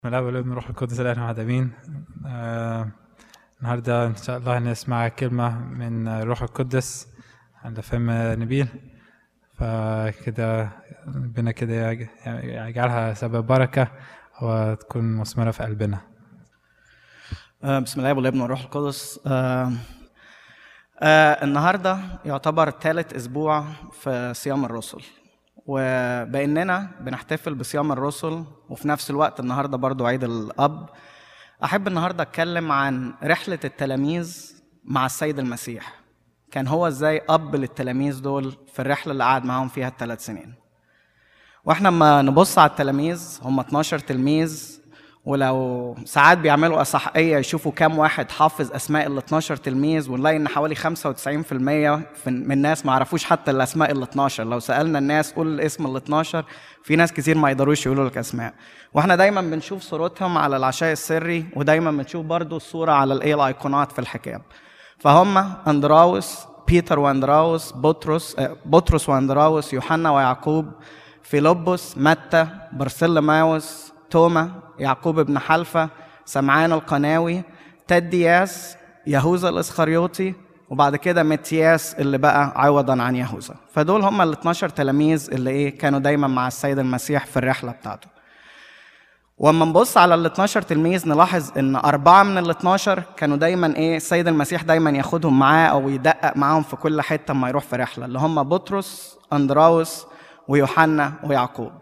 من الأول والابن روح القدس الآن واحد أمين آه النهاردة إن شاء الله هنسمع كلمة من الروح القدس عند فم نبيل فكده ربنا كده يج- يجعلها سبب بركة وتكون مثمرة في قلبنا آه، بسم الله والابن والروح القدس آه، آه، النهارده يعتبر ثالث اسبوع في صيام الرسل وباننا بنحتفل بصيام الرسل وفي نفس الوقت النهارده برضو عيد الاب احب النهارده اتكلم عن رحله التلاميذ مع السيد المسيح كان هو ازاي اب للتلاميذ دول في الرحله اللي قعد معاهم فيها الثلاث سنين واحنا لما نبص على التلاميذ هم 12 تلميذ ولو ساعات بيعملوا اصحائيه يشوفوا كام واحد حافظ اسماء ال 12 تلميذ ونلاقي ان حوالي 95% في- من الناس ما يعرفوش حتى الاسماء ال 12 لو سالنا الناس قول اسم ال 12 في ناس كتير ما يقدروش يقولوا لك اسماء واحنا دايما بنشوف صورتهم على العشاء السري ودايما بنشوف برضو الصوره على الايه الايقونات في الحكايه فهم اندراوس بيتر واندراوس بطرس آه، بطرس واندراوس يوحنا ويعقوب فيلبس متى برسلماوس توما يعقوب بن حلفة سمعان القناوي تدياس يهوذا الاسخريوطي وبعد كده متياس اللي بقى عوضا عن يهوذا فدول هم ال 12 تلاميذ اللي ايه كانوا دايما مع السيد المسيح في الرحله بتاعته واما نبص على ال 12 تلميذ نلاحظ ان اربعه من ال 12 كانوا دايما ايه السيد المسيح دايما ياخدهم معاه او يدقق معاهم في كل حته ما يروح في رحله اللي هم بطرس اندراوس ويوحنا ويعقوب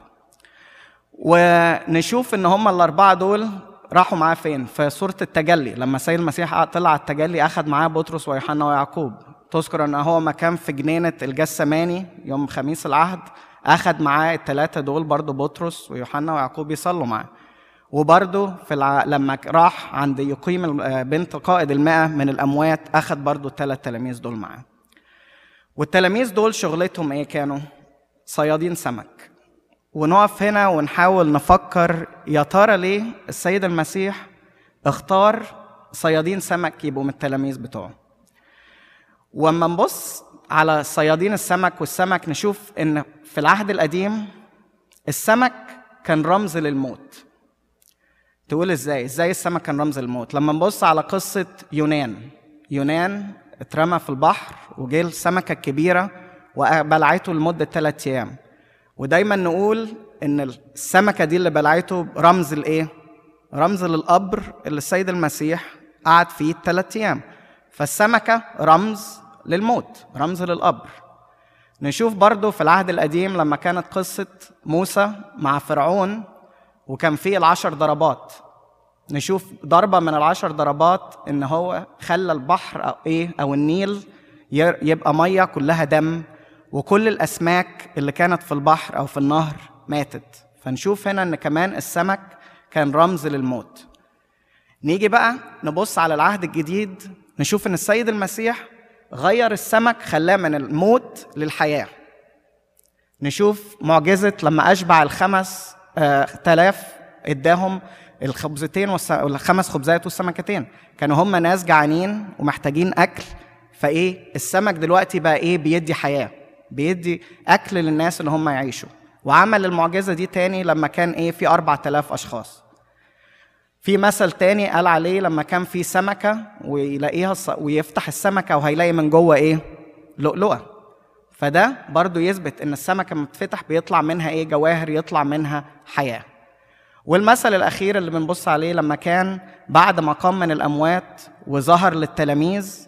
ونشوف ان هم الاربعه دول راحوا معاه فين في سوره التجلي لما السيد المسيح طلع على التجلي اخذ معاه بطرس ويوحنا ويعقوب تذكر ان هو ما كان في جنينه الجسماني يوم خميس العهد اخذ معاه الثلاثه دول برضو بطرس ويوحنا ويعقوب يصلوا معاه وبرضه في الع... لما راح عند يقيم ال- بنت قائد المئة من الأموات أخذ برضه الثلاث تلاميذ دول معاه والتلاميذ دول شغلتهم إيه كانوا؟ صيادين سمك ونقف هنا ونحاول نفكر يا ترى ليه السيد المسيح اختار صيادين سمك يبقوا من التلاميذ بتوعه واما نبص على صيادين السمك والسمك نشوف ان في العهد القديم السمك كان رمز للموت تقول ازاي ازاي السمك كان رمز الموت لما نبص على قصة يونان يونان اترمى في البحر وجه السمكة الكبيرة وبلعته لمدة ثلاثة أيام ودايما نقول إن السمكة دي اللي بلعته رمز الإيه؟ رمز للقبر اللي السيد المسيح قعد فيه ثلاث أيام فالسمكة رمز للموت رمز للقبر نشوف برضو في العهد القديم لما كانت قصة موسى مع فرعون وكان فيه العشر ضربات نشوف ضربة من العشر ضربات إن هو خلى البحر أو إيه أو النيل ي- يبقى مية كلها دم وكل الأسماك اللي كانت في البحر أو في النهر ماتت فنشوف هنا إن كمان السمك كان رمز للموت نيجي بقى نبص على العهد الجديد نشوف إن السيد المسيح غير السمك خلاه من الموت للحياه نشوف معجزة لما أشبع الخمس آه، تلاف اداهم الخبزتين والس... الخمس خبزات والسمكتين كانوا هم ناس جعانين ومحتاجين أكل فإيه السمك دلوقتي بقى إيه بيدي حياة بيدي أكل للناس اللي هم يعيشوا وعمل المعجزة دي تاني لما كان إيه في أربع تلاف أشخاص في مثل تاني قال عليه لما كان في سمكة ويلاقيها الص- ويفتح السمكة وهيلاقي من جوه إيه لؤلؤة فده برضو يثبت ان السمكه لما بتفتح بيطلع منها ايه جواهر يطلع منها حياه والمثل الاخير اللي بنبص عليه لما كان بعد ما قام من الاموات وظهر للتلاميذ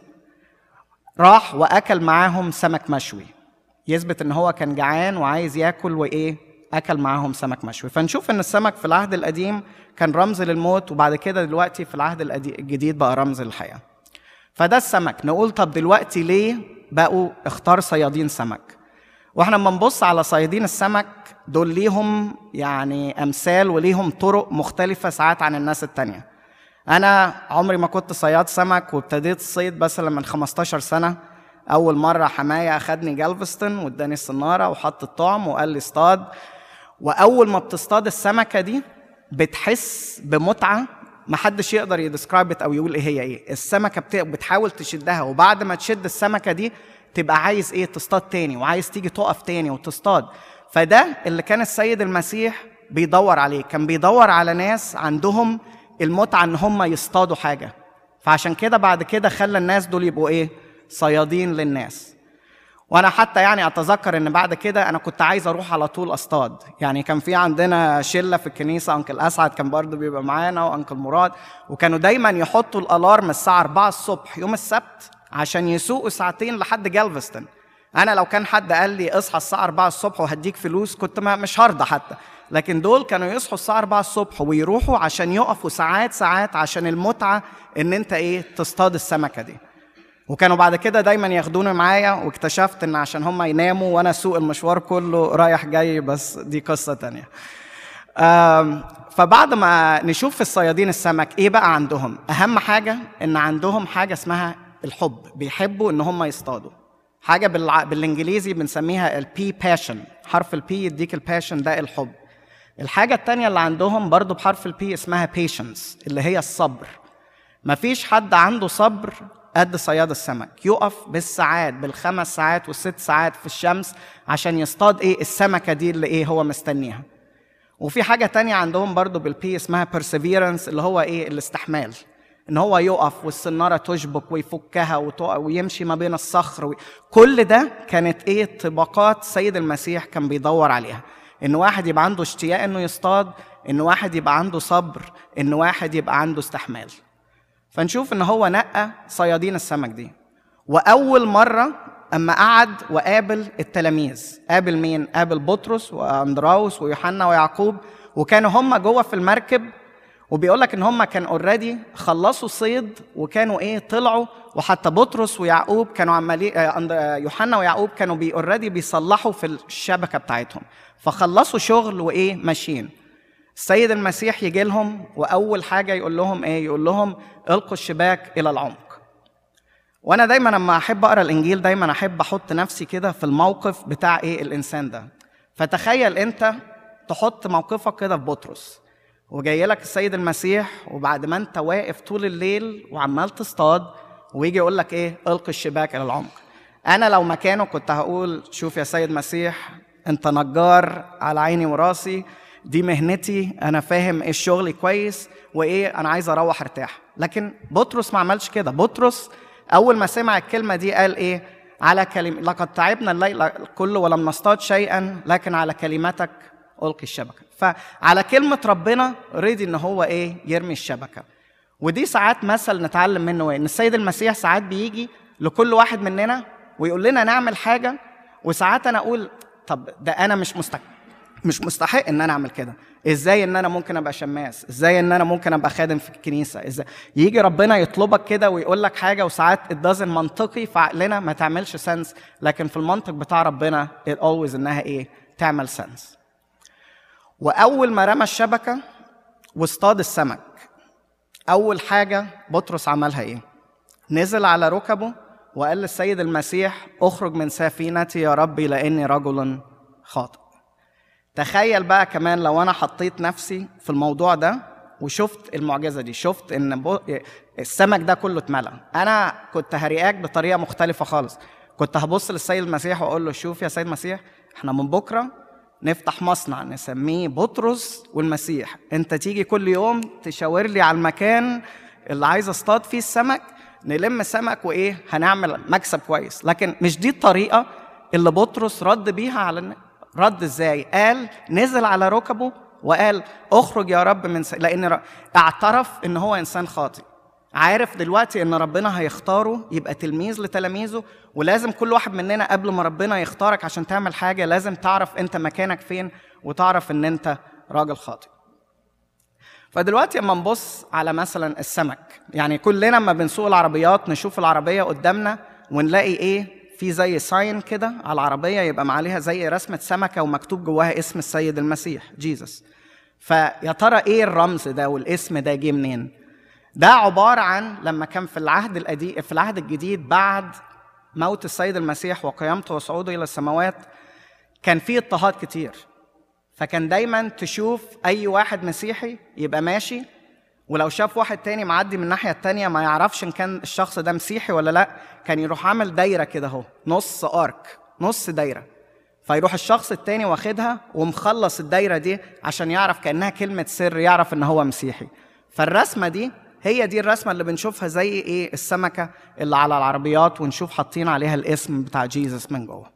راح واكل معاهم سمك مشوي يثبت ان هو كان جعان وعايز ياكل وايه اكل معاهم سمك مشوي فنشوف ان السمك في العهد القديم كان رمز للموت وبعد كده دلوقتي في العهد القدي- الجديد بقى رمز للحياه فده السمك نقول طب دلوقتي ليه بقوا اختار صيادين سمك واحنا لما نبص على صيادين السمك دول ليهم يعني امثال وليهم طرق مختلفه ساعات عن الناس التانية انا عمري ما كنت صياد سمك وابتديت الصيد بس من 15 سنه اول مره حمايه اخدني جالفستون واداني الصناره وحط الطعم وقال لي اصطاد واول ما بتصطاد السمكه دي بتحس بمتعه محدش يقدر يدسكرايب او يقول ايه هي ايه السمكه بت- بتحاول تشدها وبعد ما تشد السمكه دي تبقى عايز ايه تصطاد تاني وعايز تيجي تقف تاني وتصطاد فده اللي كان السيد المسيح بيدور عليه كان بيدور على ناس عندهم المتعه ان هم يصطادوا حاجه فعشان كده بعد كده خلى الناس دول يبقوا ايه صيادين للناس وانا حتى يعني اتذكر ان بعد كده انا كنت عايز اروح على طول اصطاد يعني كان في عندنا شله في الكنيسه انكل اسعد كان برضه بيبقى معانا وانكل مراد وكانوا دايما يحطوا الالارم الساعه 4 الصبح يوم السبت عشان يسوقوا ساعتين لحد جالفستون انا لو كان حد قال لي اصحى الساعه 4 الصبح وهديك فلوس كنت ما مش هرضى حتى لكن دول كانوا يصحوا الساعه 4 الصبح ويروحوا عشان يقفوا ساعات ساعات عشان المتعه ان انت ايه تصطاد السمكه دي وكانوا بعد كده دايما ياخدوني معايا واكتشفت ان عشان هم يناموا وانا اسوق المشوار كله رايح جاي بس دي قصه تانية آم، فبعد ما نشوف في الصيادين السمك ايه بقى عندهم اهم حاجه ان عندهم حاجه اسمها الحب بيحبوا ان هم يصطادوا حاجه بالع... بالانجليزي بنسميها البي باشن حرف البي يديك الباشن ده الحب الحاجه التانية اللي عندهم برضو بحرف البي اسمها patience اللي هي الصبر مفيش حد عنده صبر قد صياد السمك يقف بالساعات بالخمس ساعات والست ساعات في الشمس عشان يصطاد ايه السمكه دي اللي ايه هو مستنيها وفي حاجه تانية عندهم برضو بالبي اسمها perseverance اللي هو ايه الاستحمال ان هو يقف والسناره تشبك ويفكها وتقع ويمشي ما بين الصخر وي... كل ده كانت ايه طبقات سيد المسيح كان بيدور عليها ان واحد يبقى عنده اشتياق انه يصطاد ان واحد يبقى عنده صبر ان واحد يبقى عنده استحمال فنشوف ان هو نقى صيادين السمك دي واول مره اما قعد وقابل التلاميذ قابل مين قابل بطرس واندراوس ويوحنا ويعقوب وكانوا هم جوه في المركب وبيقول لك ان هم كانوا اوريدي خلصوا صيد وكانوا ايه طلعوا وحتى بطرس ويعقوب كانوا عمالين آه، أند- آه، يوحنا ويعقوب كانوا بي اوريدي بيصلحوا في الشبكه بتاعتهم فخلصوا شغل وايه ماشيين السيد المسيح يجي لهم واول حاجه يقول لهم ايه يقول لهم القوا الشباك الى العمق وانا دايما لما احب اقرا الانجيل دايما احب احط نفسي كده في الموقف بتاع ايه الانسان ده فتخيل انت تحط موقفك كده في بطرس وجاي لك السيد المسيح وبعد ما انت واقف طول الليل وعمال تصطاد ويجي يقول لك ايه القي الشباك الى العمق انا لو مكانه كنت هقول شوف يا سيد مسيح انت نجار على عيني وراسي دي مهنتي انا فاهم ايه الشغل كويس وايه انا عايز اروح ارتاح لكن بطرس ما عملش كده بطرس اول ما سمع الكلمه دي قال ايه على كلمة لقد تعبنا الليل كله ولم نصطاد شيئا لكن على كلمتك ألقي الشبكة فعلى كلمة ربنا رضي إن هو إيه يرمي الشبكة ودي ساعات مثل نتعلم منه إيه إن السيد المسيح ساعات بيجي لكل واحد مننا ويقول لنا نعمل حاجة وساعات أنا أقول طب ده أنا مش مستحق مش مستحق ان انا اعمل كده ازاي ان انا ممكن ابقى شماس ازاي ان انا ممكن ابقى خادم في الكنيسه ازاي يجي ربنا يطلبك كده ويقول لك حاجه وساعات الدازن منطقي في عقلنا ما تعملش سنس لكن في المنطق بتاع ربنا it always انها ايه تعمل سنس واول ما رمى الشبكه واصطاد السمك اول حاجه بطرس عملها ايه نزل على ركبه وقال للسيد المسيح اخرج من سفينتي يا ربي لاني رجل خاطئ تخيل بقى كمان لو انا حطيت نفسي في الموضوع ده وشفت المعجزه دي شفت ان بو... السمك ده كله اتملى انا كنت هرياك بطريقه مختلفه خالص كنت هبص للسيد المسيح واقول له شوف يا سيد المسيح احنا من بكره نفتح مصنع نسميه بطرس والمسيح انت تيجي كل يوم تشاور لي على المكان اللي عايز اصطاد فيه السمك نلم سمك وايه هنعمل مكسب كويس لكن مش دي الطريقه اللي بطرس رد بيها على الناس رد ازاي قال نزل على ركبه وقال اخرج يا رب من س... لان ر... اعترف ان هو انسان خاطئ عارف دلوقتي ان ربنا هيختاره يبقى تلميذ لتلاميذه ولازم كل واحد مننا قبل ما ربنا يختارك عشان تعمل حاجه لازم تعرف انت مكانك فين وتعرف ان انت راجل خاطئ فدلوقتي اما نبص على مثلا السمك يعني كلنا لما بنسوق العربيات نشوف العربيه قدامنا ونلاقي ايه في زي ساين كده على العربية يبقى عليها زي رسمة سمكة ومكتوب جواها اسم السيد المسيح جيسس فيا ترى ايه الرمز ده والاسم ده جه منين؟ ده عبارة عن لما كان في العهد القديم في العهد الجديد بعد موت السيد المسيح وقيامته وصعوده إلى السماوات كان في اضطهاد كتير فكان دايما تشوف أي واحد مسيحي يبقى ماشي ولو شاف واحد تاني معدي من الناحية التانية ما يعرفش إن كان الشخص ده مسيحي ولا لأ كان يروح عامل دايرة كده أهو نص أرك نص دايرة فيروح الشخص التاني واخدها ومخلص الدايره دي عشان يعرف كانها كلمه سر يعرف ان هو مسيحي فالرسمه دي هي دي الرسمه اللي بنشوفها زي ايه السمكه اللي على العربيات ونشوف حاطين عليها الاسم بتاع جيسس من جوه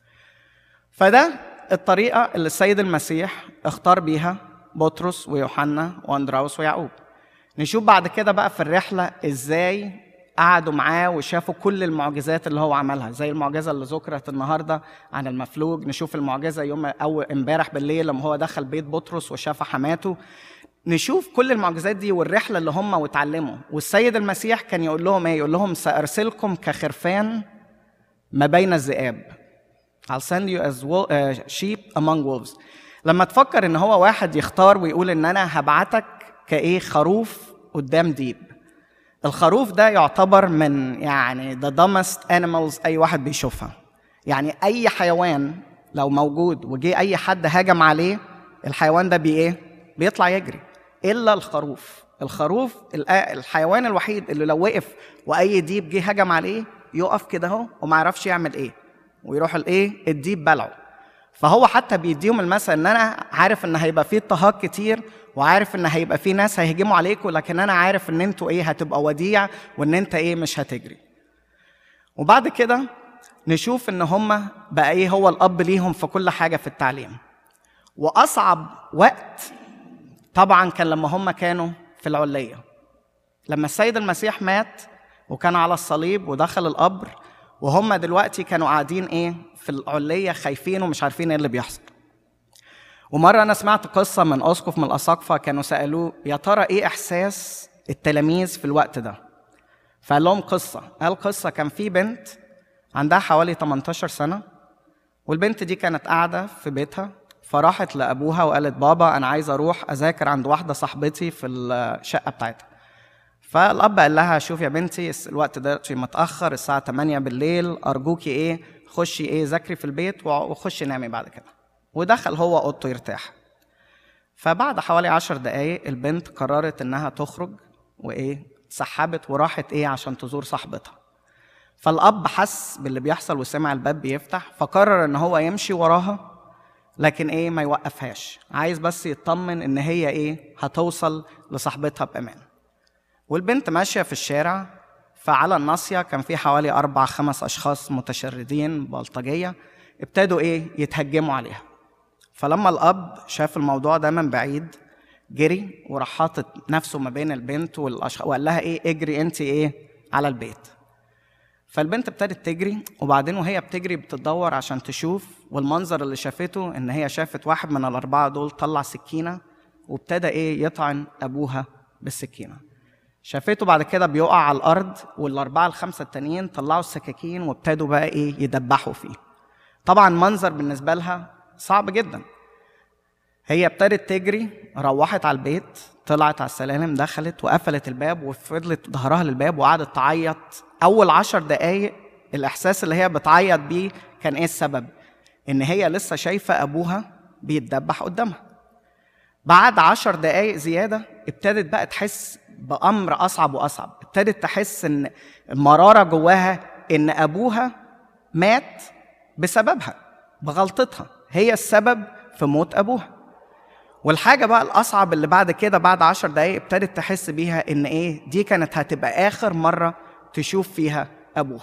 فده الطريقه اللي السيد المسيح اختار بيها بطرس ويوحنا واندراوس ويعقوب نشوف بعد كده بقى في الرحله ازاي قعدوا معاه وشافوا كل المعجزات اللي هو عملها زي المعجزه اللي ذكرت النهارده عن المفلوج نشوف المعجزه يوم او امبارح بالليل لما هو دخل بيت بطرس وشاف حماته نشوف كل المعجزات دي والرحله اللي هم واتعلموا والسيد المسيح كان يقول لهم ايه يقول لهم سارسلكم كخرفان ما بين الذئاب I'll send you as wo- uh, sheep among wolves لما تفكر ان هو واحد يختار ويقول ان انا هبعتك كايه خروف قدام ديب الخروف ده يعتبر من يعني the dumbest animals اي واحد بيشوفها يعني اي حيوان لو موجود وجي اي حد هاجم عليه الحيوان ده بي ايه بيطلع يجري الا الخروف الخروف الآ- الحيوان الوحيد اللي لو وقف واي ديب جه هجم عليه يقف كده اهو وما يعرفش يعمل ايه ويروح الايه الديب بلعه فهو حتى بيديهم المثل ان انا عارف ان هيبقى فيه اضطهاد كتير وعارف ان هيبقى فيه ناس هيهجموا عليكم لكن انا عارف ان انتوا ايه هتبقى وديع وان انت ايه مش هتجري وبعد كده نشوف ان هم بقى ايه هو الاب ليهم في كل حاجه في التعليم واصعب وقت طبعا كان لما هم كانوا في العليه لما السيد المسيح مات وكان على الصليب ودخل القبر وهم دلوقتي كانوا قاعدين ايه في العليه خايفين ومش عارفين ايه اللي بيحصل ومره انا سمعت قصه من اسقف من الاساقفه كانوا سالوه يا ترى ايه احساس التلاميذ في الوقت ده فقال لهم قصه قال قصه كان في بنت عندها حوالي 18 سنه والبنت دي كانت قاعده في بيتها فراحت لابوها وقالت بابا انا عايزه اروح اذاكر عند واحده صاحبتي في الشقه بتاعتها فالاب قال لها شوف يا بنتي الوقت ده متاخر الساعه 8 بالليل ارجوكي ايه خشي ايه ذاكري في البيت وخشي نامي بعد كده ودخل هو اوضته يرتاح فبعد حوالي عشر دقايق البنت قررت انها تخرج وايه سحبت وراحت ايه عشان تزور صاحبتها فالاب حس باللي بيحصل وسمع الباب بيفتح فقرر ان هو يمشي وراها لكن ايه ما يوقفهاش عايز بس يطمن ان هي ايه هتوصل لصاحبتها بامان والبنت ماشيه في الشارع فعلى الناصيه كان في حوالي اربع خمس اشخاص متشردين بلطجيه ابتدوا ايه يتهجموا عليها فلما الاب شاف الموضوع ده من بعيد جري وراح حاطط نفسه ما بين البنت والاشخاص وقال لها ايه اجري انت ايه على البيت فالبنت ابتدت تجري وبعدين وهي بتجري بتدور عشان تشوف والمنظر اللي شافته ان هي شافت واحد من الاربعه دول طلع سكينه وابتدى ايه يطعن ابوها بالسكينه شافته بعد كده بيقع على الارض والاربعه الخمسه التانيين طلعوا السكاكين وابتدوا بقى ايه يدبحوا فيه طبعا منظر بالنسبه لها صعب جدا هي ابتدت تجري روحت على البيت طلعت على السلالم دخلت وقفلت الباب وفضلت ظهرها للباب وقعدت تعيط اول عشر دقايق الاحساس اللي هي بتعيط بيه كان ايه السبب ان هي لسه شايفه ابوها بيتدبح قدامها بعد عشر دقايق زياده ابتدت بقى تحس بامر اصعب واصعب ابتدت تحس ان مراره جواها ان ابوها مات بسببها بغلطتها هي السبب في موت ابوها والحاجه بقى الاصعب اللي بعد كده بعد عشر دقايق ابتدت تحس بيها ان ايه دي كانت هتبقى اخر مره تشوف فيها ابوها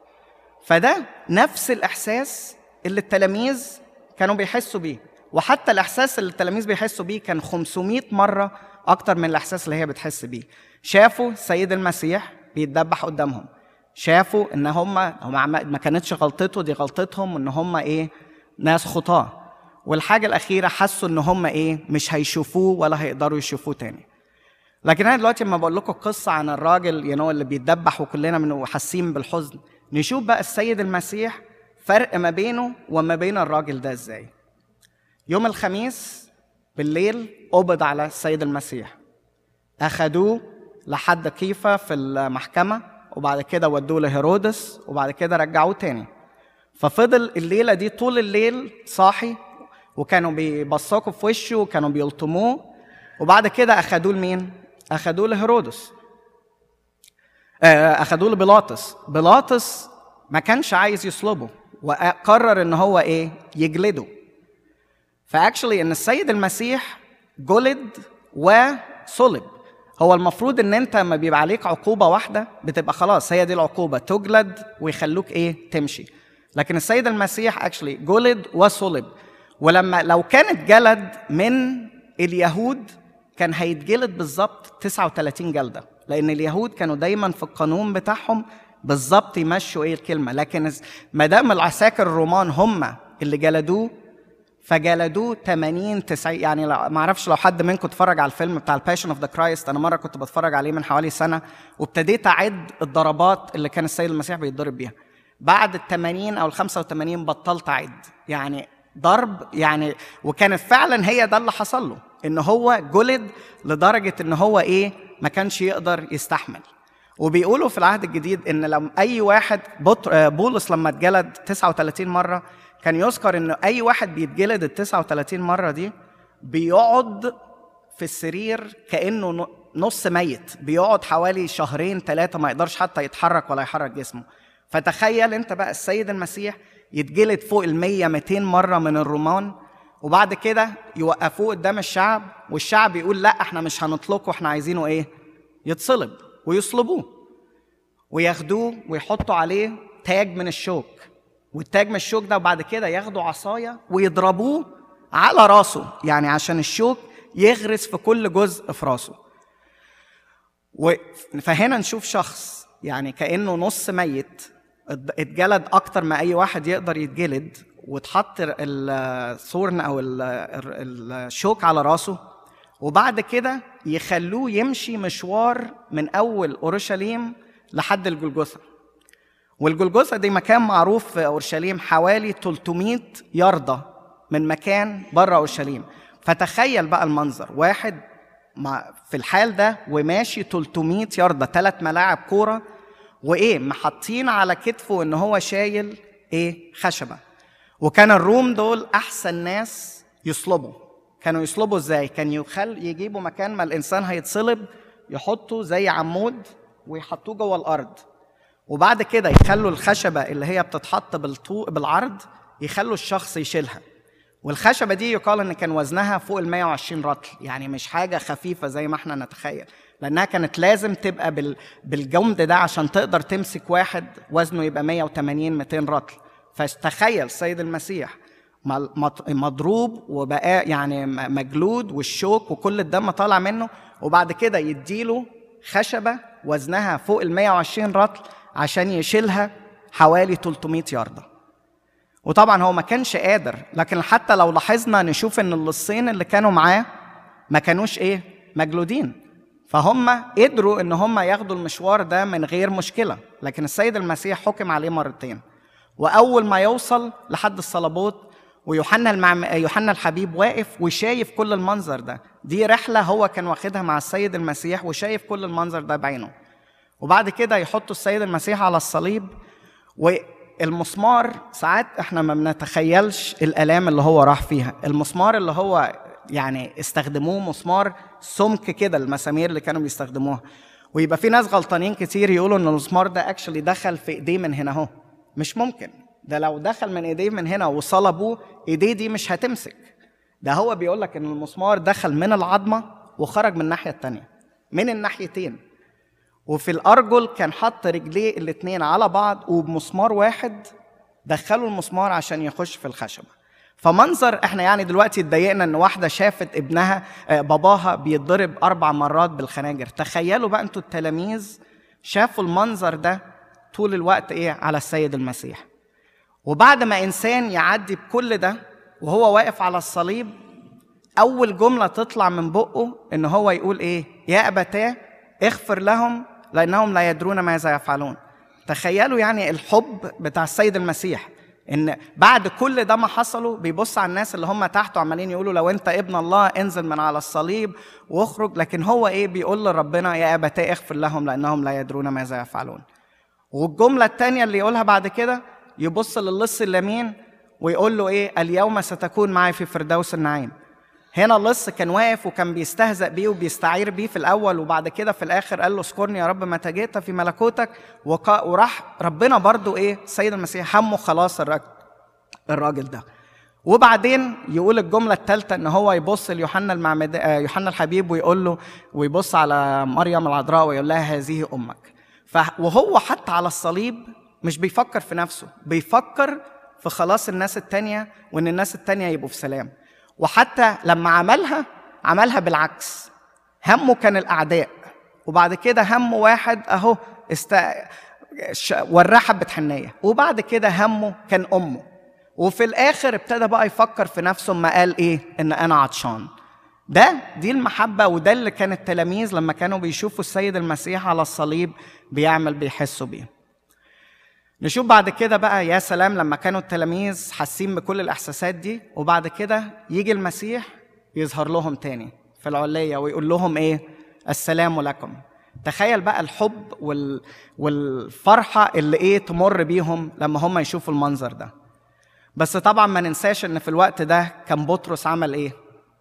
فده نفس الاحساس اللي التلاميذ كانوا بيحسوا بيه وحتى الاحساس اللي التلاميذ بيحسوا بيه كان 500 مره اكتر من الاحساس اللي هي بتحس بيه شافوا سيد المسيح بيتدبح قدامهم شافوا ان هم هم ما كانتش غلطته دي غلطتهم ان هم ايه ناس خطاه والحاجه الاخيره حسوا ان هم ايه مش هيشوفوه ولا هيقدروا يشوفوه تاني لكن انا دلوقتي لما بقول لكم قصه عن الراجل ينو اللي بيتدبح وكلنا من حاسين بالحزن نشوف بقى السيد المسيح فرق ما بينه وما بين الراجل ده ازاي يوم الخميس بالليل قبض على السيد المسيح اخدوه لحد كيفه في المحكمه وبعد كده ودوه لهيرودس وبعد كده رجعوه تاني ففضل الليله دي طول الليل صاحي وكانوا بيبصقوا في وشه وكانوا بيلطموه وبعد كده اخدوه لمين؟ اخدوه لهيرودس اخدوه لبيلاطس بيلاطس ما كانش عايز يصلبه وقرر ان هو ايه يجلده فاكشلي ان السيد المسيح جلد وصلب هو المفروض ان انت لما بيبقى عليك عقوبه واحده بتبقى خلاص هي دي العقوبه تجلد ويخلوك ايه تمشي لكن السيد المسيح اكشلي جلد وصلب ولما لو كان اتجلد من اليهود كان هيتجلد بالظبط 39 جلده لان اليهود كانوا دايما في القانون بتاعهم بالظبط يمشوا ايه الكلمه لكن ما دام العساكر الرومان هم اللي جلدوه فجلدوه 80 90 يعني ما اعرفش لو حد منكم اتفرج على الفيلم بتاع الباشن اوف ذا كرايست انا مره كنت بتفرج عليه من حوالي سنه وابتديت اعد الضربات اللي كان السيد المسيح بيتضرب بيها بعد ال 80 او ال 85 بطلت اعد يعني ضرب يعني وكانت فعلا هي ده اللي حصل له ان هو جلد لدرجه ان هو ايه ما كانش يقدر يستحمل وبيقولوا في العهد الجديد ان لو اي واحد بولس لما اتجلد 39 مره كان يذكر ان اي واحد بيتجلد ال 39 مره دي بيقعد في السرير كانه نص ميت بيقعد حوالي شهرين ثلاثه ما يقدرش حتى يتحرك ولا يحرك جسمه فتخيل انت بقى السيد المسيح يتجلد فوق ال 100 200 مره من الرومان وبعد كده يوقفوه قدام الشعب والشعب يقول لا احنا مش هنطلقه احنا عايزينه ايه يتصلب ويصلبوه وياخدوه ويحطوا عليه تاج من الشوك والتاج من الشوك ده وبعد كده ياخدوا عصايه ويضربوه على راسه يعني عشان الشوك يغرس في كل جزء في راسه فهنا نشوف شخص يعني كانه نص ميت اتجلد اكتر ما اي واحد يقدر يتجلد واتحط الثورن او الشوك على راسه وبعد كده يخلوه يمشي مشوار من اول اورشليم لحد الجلجثه والجلجثه دي مكان معروف في اورشليم حوالي 300 ياردة من مكان بره اورشليم فتخيل بقى المنظر واحد مع في الحال ده وماشي 300 ياردة ثلاث ملاعب كوره وايه محطين على كتفه ان هو شايل ايه خشبه وكان الروم دول احسن ناس يصلبوا كانوا يصلبوا ازاي كان يخل يجيبوا مكان ما الانسان هيتصلب يحطوا زي عمود ويحطوه جوه الارض وبعد كده يخلوا الخشبه اللي هي بتتحط بالطوق بالعرض يخلوا الشخص يشيلها والخشبه دي يقال ان كان وزنها فوق ال 120 رطل يعني مش حاجه خفيفه زي ما احنا نتخيل لانها كانت لازم تبقى بال... بالجمد ده عشان تقدر تمسك واحد وزنه يبقى 180 200 رطل فتخيل السيد المسيح مضروب وبقى يعني مجلود والشوك وكل الدم طالع منه وبعد كده يديله خشبه وزنها فوق ال 120 رطل عشان يشيلها حوالي 300 ياردة وطبعا هو ما كانش قادر لكن حتى لو لاحظنا نشوف ان اللصين اللي كانوا معاه ما كانوش ايه مجلودين فهم قدروا ان هم ياخدوا المشوار ده من غير مشكله لكن السيد المسيح حكم عليه مرتين واول ما يوصل لحد الصلبوت ويوحنا المعم... يوحنا الحبيب واقف وشايف كل المنظر ده دي رحله هو كان واخدها مع السيد المسيح وشايف كل المنظر ده بعينه وبعد كده يحطوا السيد المسيح على الصليب والمسمار ساعات احنا ما بنتخيلش الالام اللي هو راح فيها المسمار اللي هو يعني استخدموه مسمار سمك كده المسامير اللي كانوا بيستخدموها ويبقى في ناس غلطانين كتير يقولوا ان المسمار ده اكشلي دخل في ايديه من هنا اهو مش ممكن ده لو دخل من ايديه من هنا وصلبوه ايديه دي مش هتمسك ده هو بيقول لك ان المسمار دخل من العظمه وخرج من الناحيه التانية من الناحيتين وفي الارجل كان حط رجليه الاتنين على بعض وبمسمار واحد دخلوا المسمار عشان يخش في الخشبه فمنظر احنا يعني دلوقتي اتضايقنا ان واحده شافت ابنها باباها بيتضرب اربع مرات بالخناجر تخيلوا بقى انتوا التلاميذ شافوا المنظر ده طول الوقت ايه على السيد المسيح وبعد ما انسان يعدي بكل ده وهو واقف على الصليب اول جمله تطلع من بقه ان هو يقول ايه يا ابتاه اغفر لهم لانهم لا يدرون ماذا يفعلون تخيلوا يعني الحب بتاع السيد المسيح ان بعد كل ده ما حصله بيبص على الناس اللي هم تحته عمالين يقولوا لو انت ابن الله انزل من على الصليب واخرج لكن هو ايه بيقول لربنا يا ابتاه اغفر لهم لانهم لا يدرون ماذا يفعلون والجمله الثانيه اللي يقولها بعد كده يبص للص اليمين ويقول له ايه اليوم ستكون معي في فردوس النعيم هنا اللص كان واقف وكان بيستهزأ بيه وبيستعير بيه في الأول وبعد كده في الآخر قال له اذكرني يا رب متى جئت في ملكوتك وقا- وراح ربنا برضو إيه السيد المسيح همه خلاص الراجل الراجل ده وبعدين يقول الجملة الثالثة إن هو يبص ليوحنا المعمد آه، يوحنا الحبيب ويقول له ويبص على مريم العذراء ويقول لها هذه أمك ف وهو حتى على الصليب مش بيفكر في نفسه بيفكر في خلاص الناس التانية وإن الناس التانية يبقوا في سلام وحتى لما عملها عملها بالعكس همه كان الأعداء وبعد كده همه واحد أهو است... ش- وراه حبة حنية وبعد كده همه كان أمه وفي الآخر ابتدى بقى يفكر في نفسه ما قال إيه إن أنا عطشان ده دي المحبة وده اللي كان التلاميذ لما كانوا بيشوفوا السيد المسيح على الصليب بيعمل بيحسوا بيه نشوف بعد كده بقى يا سلام لما كانوا التلاميذ حاسين بكل الإحساسات دي وبعد كده يجي المسيح يظهر لهم تاني في العلية ويقول لهم إيه السلام لكم تخيل بقى الحب وال... والفرحة اللي إيه تمر بيهم لما هم يشوفوا المنظر ده بس طبعا ما ننساش ان في الوقت ده كان بطرس عمل ايه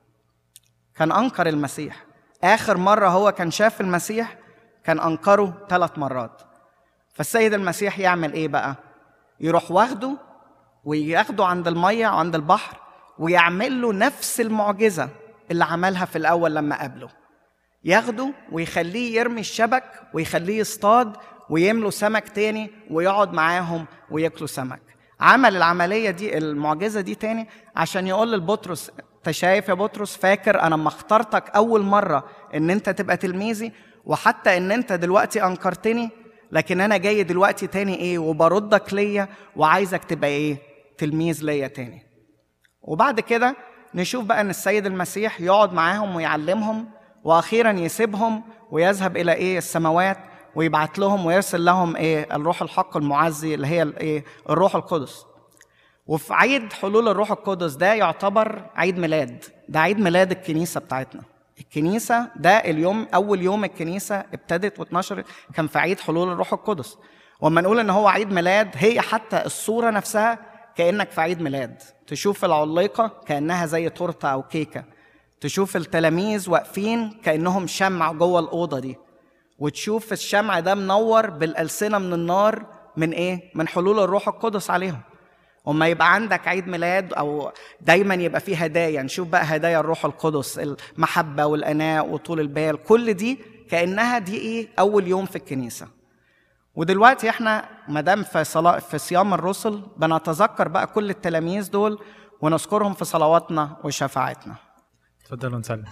كان انكر المسيح اخر مره هو كان شاف المسيح كان انكره ثلاث مرات فالسيد المسيح يعمل ايه بقى يروح واخده وياخده عند الميه وعند البحر ويعمل له نفس المعجزه اللي عملها في الاول لما قابله ياخده ويخليه يرمي الشبك ويخليه يصطاد ويملوا سمك تاني ويقعد معاهم وياكلوا سمك عمل العملية دي المعجزة دي تاني عشان يقول لبطرس انت شايف يا بطرس فاكر انا لما اخترتك اول مرة ان انت تبقى تلميذي وحتى ان انت دلوقتي انكرتني لكن انا جاي دلوقتي تاني ايه وبردك ليا وعايزك تبقى ايه تلميذ ليا تاني وبعد كده نشوف بقى ان السيد المسيح يقعد معاهم ويعلمهم واخيرا يسيبهم ويذهب الى ايه السماوات ويبعت لهم ويرسل لهم ايه الروح الحق المعزي اللي هي الايه الروح القدس وفي عيد حلول الروح القدس ده يعتبر عيد ميلاد ده عيد ميلاد الكنيسه بتاعتنا الكنيسه ده اليوم اول يوم الكنيسه ابتدت واتنشرت كان في عيد حلول الروح القدس وما نقول ان هو عيد ميلاد هي حتى الصوره نفسها كانك في عيد ميلاد تشوف العليقه كانها زي تورته او كيكه تشوف التلاميذ واقفين كانهم شمع جوه الاوضه دي وتشوف الشمع ده منور بالألسنة من النار من إيه؟ من حلول الروح القدس عليهم وما يبقى عندك عيد ميلاد أو دايما يبقى فيه هدايا نشوف بقى هدايا الروح القدس المحبة والأناء وطول البال كل دي كأنها دي إيه؟ أول يوم في الكنيسة ودلوقتي احنا مادام في صلاة في صيام الرسل بنتذكر بقى كل التلاميذ دول ونذكرهم في صلواتنا وشفاعتنا تفضلوا نسلم